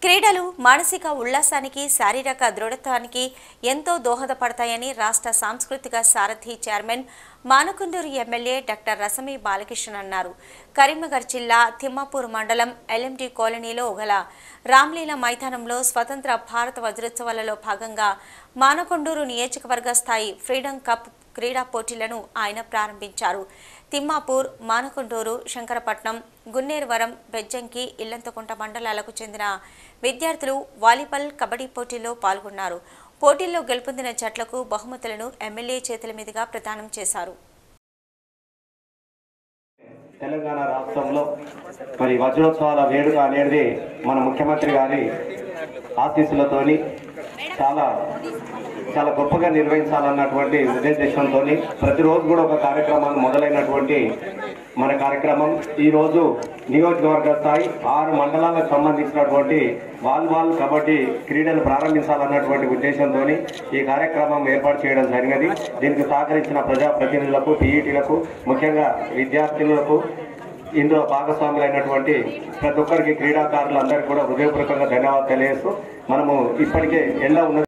క్రీడలు మానసిక ఉల్లాసానికి శారీరక దృఢత్వానికి ఎంతో దోహదపడతాయని రాష్ట్ర సాంస్కృతిక సారథి chairman Manakondur MLA doctor Rasamayi Balakrishna అన్నారు కరీంనగర్ జిల్లా తిమ్మాపూర్ మండలం ఎల్ఎండి కాలనీలో గల రామ్లీలా మైదానంలో స్వతంత్ర భారత వజ్రోత్సవాలలో భాగంగా మానకొండూరు నియోజకవర్గ స్థాయి ఫ్రీడమ్ కప్ క్రీడా పోటీలను ఆయన ప్రారంభించారు తిమ్మాపూర్ మానకొండూరు శంకరపట్నం గున్నేరువరం బెజ్జంకి ఇల్లంతకుంట మండలాలకు చెందిన విద్యార్థులు వాలీబాల్ కబడ్డీ పోటీల్లో పాల్గొన్నారు పోటీల్లో గెలుపొందిన జట్లకు బహుమతులను ఎమ్మెల్యే చేతుల మీదుగా ప్రదానం చేశారు తెలంగాణ రాష్ట్రంలో మరి వజ్రోత్సవాల వేడుక అనేది మన ముఖ్యమంత్రి గారి ఆశీస్సులతోని చాలా చాలా గొప్పగా నిర్వహించాలన్నటువంటి ఉద్దేశంతో ప్రతిరోజు కూడా ఒక కార్యక్రమాలు మొదలైనటువంటి మన కార్యక్రమం ఈ రోజు నియోజకవర్గ స్థాయి ఆరు మండలాలకు సంబంధించినటువంటి వాలీబాల్ కబడ్డీ క్రీడలు ప్రారంభించాలన్నటువంటి ఉద్దేశంతో ఈ కార్యక్రమం ఏర్పాటు చేయడం జరిగినది దీనికి సహకరించిన ప్రజాప్రతినిధులకు పీఈటీలకు ముఖ్యంగా విద్యార్థులకు ఇందులో భాగస్వాములైనటువంటి ప్రతి ఒక్కరికి క్రీడాకారులందరికీ కూడా హృదయపూర్వకంగా ధన్యవాదాలు తెలియజేస్తూ మనము ఇప్పటికే ఎండ ఉన్న